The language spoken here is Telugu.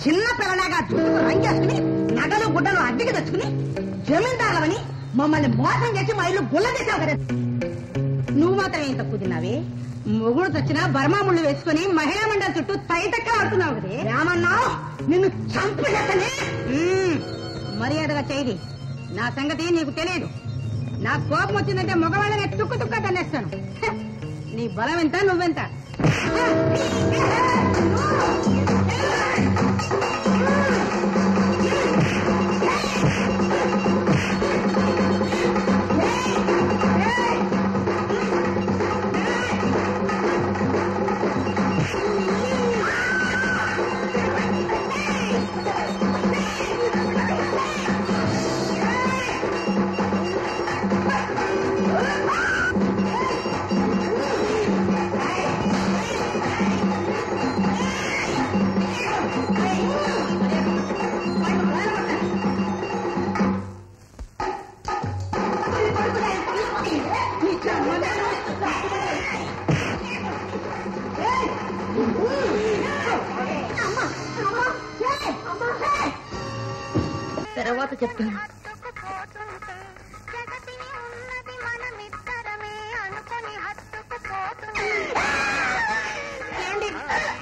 చిన్న పిల్లలాగా జుట్టుకు రంగేసుకుని నగలు గుడ్డలు అద్దెకి తెచ్చుకుని జమీందారులవని మమ్మల్ని మోసం చేసి మా ఇల్లు గుల్ల చేసావు కదా నువ్వు మాత్రం ఏం తక్కువ తిన్నావే మొగుడు చచ్చిన బర్మా ముళ్ళు వేసుకుని మహిళా మండలి చుట్టూ తైతక్క ఆడుతున్నావు కదే రామన్నావు నిన్ను చంపేసని మర్యాదగా చేయది నా సంగతి నీకు తెలియదు నా కోపం వచ్చిందంటే మగవాళ్ళని తుక్కు తుక్క తన్నేస్తాను హ! నీ బలం ఎంత నువ్వెంత తర్వాత చెప్తాను